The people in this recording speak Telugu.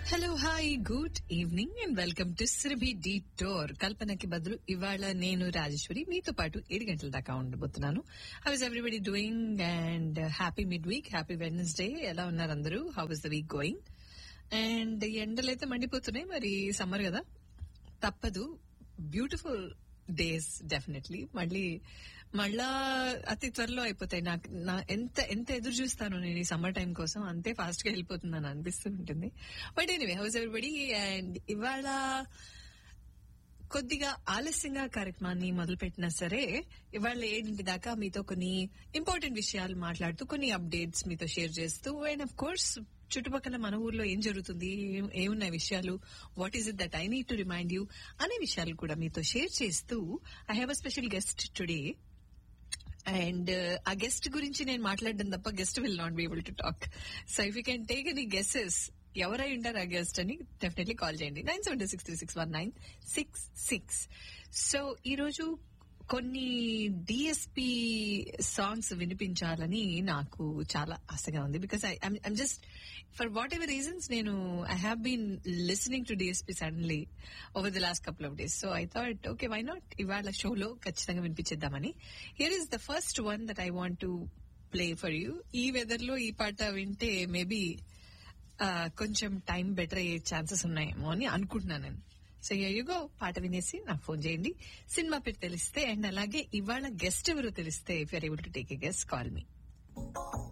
hello hi good evening and welcome to సిరిబి డి టోర్ కల్పనకి బదులు ఇవాళ నేను రాజేశ్వరి మీతో పాటు ఏడు గంటల దాకా ఉండబోతున్నాను how is everybody doing and happy mid week happy Wednesday ఎలా ఉన్నారు అందరూ how is the week going and ఎండలు అయితే మండిపోతున్నాయి మరి సమ్మర్ కదా తప్పదు బ్యూటిఫుల్ డేస్ డెఫినెట్లీ మళ్ళీ మళ్ళా అతి త్వరలో అయిపోతాయి నాకు నా ఎంత ఎంత ఎదురు చూస్తాను నేను ఈ సమ్మర్ టైం కోసం అంతే ఫాస్ట్ గా వెళ్ళిపోతుందని అనిపిస్తూ ఉంటుంది but anyway how's everybody and ఇవాళ కొద్దిగా ఆలస్యంగా కార్యక్రమాన్ని మొదలుపెట్టినా సరే ఇవాళ ఏడింటి దాకా మీతో కొన్ని ఇంపార్టెంట్ విషయాలు మాట్లాడుతూ కొన్ని అప్డేట్స్ మీతో షేర్ చేస్తూ అండ్ అఫ్ కోర్స్ చుట్టుపక్కల మన ఊర్లో ఏం జరుగుతుంది ఏం- ఏమున్నాయి విషయాలు what is it that I need to remind you అనే విషయాలు కూడా మీతో షేర్ చేస్తూ I have a special guest today and ఆ గెస్ట్ గురించి నేను మాట్లాడడం తప్ప guest will not be able to talk so if you can take any guesses ఎవరై ఉంటారు ఆ గెస్ట్ అని డెఫినెట్లీ కాల్ చేయండి nine seven six three six one nine six six so ఈ రోజు కొన్ని డిఎస్పి సాంగ్స్ వినిపించాలని నాకు చాలా ఆశగా ఉంది because I I'm just for whatever reasons నేను I have been listening to DSP suddenly over the last couple of days so I thought okay why not ఇవాళ షోలో ఖచ్చితంగా వినిపించేద్దామని here is the first one that I want to play for you ఈ వెదర్ లో ఈ పాట వింటే మేబీ కొంచెం టైం బెటర్ అయ్యే ఛాన్సెస్ ఉన్నాయేమో అని అనుకుంటున్నాను నేను సో యో పాట వినేసి నాకు ఫోన్ చేయండి సినిమా పేరు తెలిస్తే అండ్ అలాగే ఇవాళ గెస్ట్ ఎవరో తెలిస్తే if you're able to take a guest call me